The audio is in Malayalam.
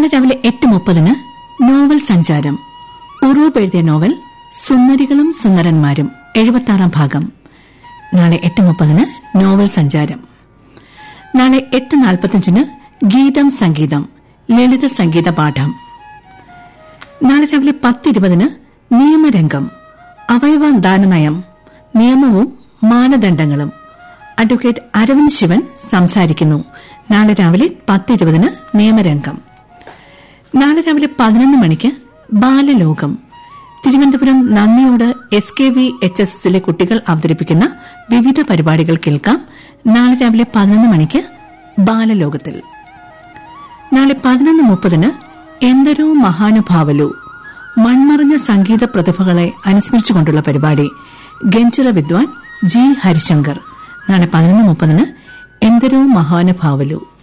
നാളെ രാവിലെ എട്ട് മുപ്പതിന് നോവൽ സഞ്ചാരം ഉറൂബ് എഴുതിയ നോവൽ സുന്ദരികളും സുന്ദരന്മാരും എഴുപത്താറാം ഭാഗം നാളെ എട്ട് മുപ്പതിന് നോവൽ സഞ്ചാരം നാളെ എട്ട് നാൽപ്പത്തിയഞ്ചിന് ഗീതം സംഗീതം ലളിത സംഗീത പാഠം നാളെ രാവിലെ പത്തിരുപതിന് നിയമരംഗം അവയവദാന നയം നിയമവും മാനദണ്ഡങ്ങളും അഡ്വക്കേറ്റ് അരവിന്ദ് ശിവൻ സംസാരിക്കുന്നു നാളെ രാവിലെ പത്തിരുപതിന് നിയമരംഗം നാളെ രാവിലെ പതിനൊന്ന് മണിക്ക് Balalokam Thiruvananthapuram Nandiyode S K V H S എസിലെ കുട്ടികൾ അവതരിപ്പിക്കുന്ന വിവിധ പരിപാടികൾ കേൾക്കാം നാളെ രാവിലെ പതിനൊന്ന് മണിക്ക് ബാലലോകത്തിൽ നാളെ പതിനൊന്ന് മുപ്പതിന് എന്തൊരു മഹാനുഭാവലു മൺമറഞ്ഞ സംഗീത പ്രതിഭകളെ അനുസ്മരിച്ചുകൊണ്ടുള്ള പരിപാടി ഗഞ്ചിറ വിദ്വാൻ ജി ഹരിശങ്കർ നാളെ പതിനൊന്ന് മുപ്പതിന് എന്തൊരു മഹാനുഭാവലു